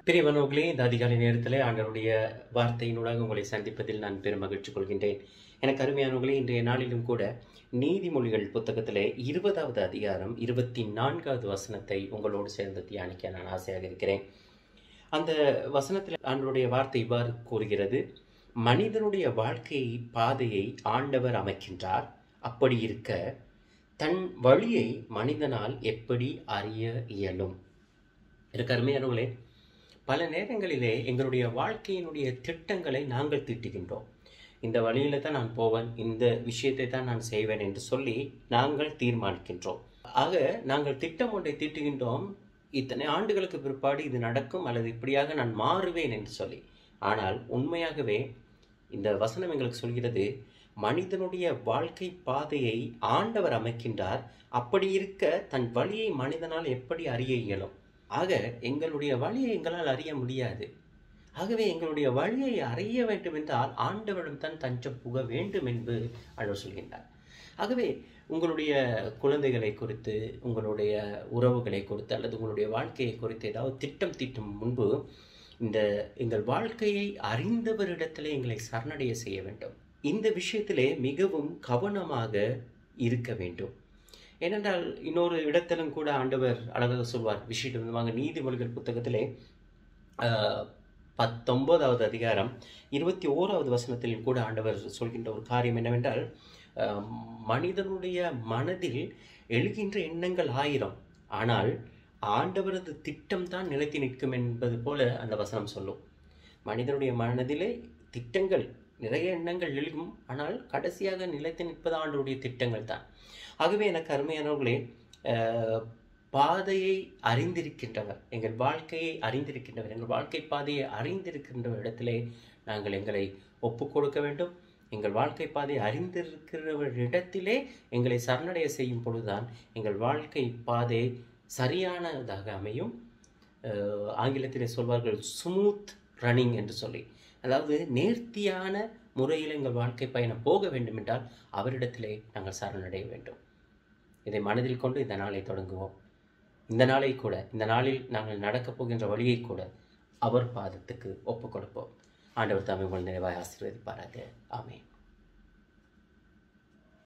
பிரியவனோர்களே இந்த அதிகாலை நேரத்தில் ஆண்டவருடைய வார்த்தையினூடாக உங்களை சந்திப்பதில் நான் பெரும் மகிழ்ச்சி கொள்கின்றேன் எனக்கு அருமையானவர்களே இன்றைய நாளிலும் கூட நீதிமொழிகள் புத்தகத்திலே இருபதாவது அதிகாரம் இருபத்தி நான்காவது வசனத்தை உங்களோடு சேர்ந்து தியானிக்க நான் ஆசையாக இருக்கிறேன் அந்த வசனத்தில் ஆண்டவருடைய வார்த்தை இவ்வாறு கூறுகிறது மனிதனுடைய வாழ்க்கை பாதையை ஆண்டவர் அமைக்கின்றார் அப்படி இருக்க தன் வழியை மனிதனால் எப்படி அறிய இயலும் எனக்கு அருமையானவர்களே பல நேரங்களிலே எங்களுடைய வாழ்க்கையினுடைய திட்டங்களை நாங்கள் தீட்டுகின்றோம் இந்த வழியில தான் நான் போவேன் இந்த விஷயத்தை தான் நான் செய்வேன் என்று சொல்லி நாங்கள் தீர்மானிக்கின்றோம் ஆக நாங்கள் திட்டம் ஒன்றை தீட்டுகின்றோம் இத்தனை ஆண்டுகளுக்கு பிற்பாடு இது நடக்கும் அல்லது இப்படியாக நான் மாறுவேன் என்று சொல்லி ஆனால் உண்மையாகவே இந்த வசனம் எங்களுக்கு சொல்கிறது மனிதனுடைய வாழ்க்கை பாதையை ஆண்டவர் அமைக்கின்றார் அப்படி இருக்க தன் வழியை மனிதனால் எப்படி அறிய இயலும் ஆக எங்களுடைய வழியை எங்களால் அறிய முடியாது ஆகவே எங்களுடைய வழியை அறிய வேண்டும் என்றால் ஆண்டவரிடம் தான் தஞ்சம் புக வேண்டும் என்று ஆண்டவர் சொல்கின்றார் ஆகவே உங்களுடைய குழந்தைகளை குறித்து உங்களுடைய உறவுகளை குறித்து அல்லது உங்களுடைய வாழ்க்கையை குறித்து ஏதாவது திட்டம் தீட்டும் முன்பு இந்த எங்கள் வாழ்க்கையை அறிந்தவரிடத்திலே எங்களை சரணடைய செய்ய வேண்டும் இந்த விஷயத்திலே மிகவும் கவனமாக இருக்க வேண்டும் ஏனென்றால் இன்னொரு இடத்திலும் கூட ஆண்டவர் அழகாக சொல்வார் விஷயம் விதமாக நீதிமொழிகள் புத்தகத்திலே பத்தொன்பதாவது அதிகாரம் இருபத்தி ஓராவது வசனத்தில் கூட ஆண்டவர் சொல்கின்ற ஒரு காரியம் என்னவென்றால் மனிதனுடைய மனதில் எழுகின்ற எண்ணங்கள் ஆயிரம் ஆனால் ஆண்டவரது திட்டம் தான் நிலைத்து நிற்கும் என்பது போல அந்த வசனம் சொல்லும் மனிதனுடைய மனதிலே திட்டங்கள் நிறைய எண்ணங்கள் எழுகும் ஆனால் கடைசியாக நிலைத்து நிற்பது ஆண்டவருடைய திட்டங்கள் தான் ஆகவே எனக்கு அருமையானவர்களே பாதையை அறிந்திருக்கின்றவர் எங்கள் வாழ்க்கையை அறிந்திருக்கின்றவர் எங்கள் வாழ்க்கை பாதையை அறிந்திருக்கின்ற இடத்திலே நாங்கள் எங்களை ஒப்பு கொடுக்க வேண்டும் எங்கள் வாழ்க்கை பாதையை அறிந்திருக்கிறவரிடத்திலே எங்களை சரணடைய செய்யும் பொழுதுதான் எங்கள் வாழ்க்கை பாதை சரியானதாக அமையும் ஆங்கிலத்திலே சொல்வார்கள் ஸ்மூத் ரன்னிங் என்று சொல்லி அதாவது நேர்த்தியான முறையில் எங்கள் வாழ்க்கை பயணம் போக வேண்டும் என்றால் அவரிடத்திலே நாங்கள் சரணடைய வேண்டும் இதை மனதில் கொண்டு இந்த நாளை தொடங்குவோம் இந்த நாளை கூட இந்த நாளில் நாங்கள் நடக்கப் போகின்ற வழியை கூட அவர் பாதத்துக்கு ஒப்பு கொடுப்போம் ஆண்டவர் தாமே உங்கள் நிறைவாய் ஆசீர்வதிப்பாராக ஆமே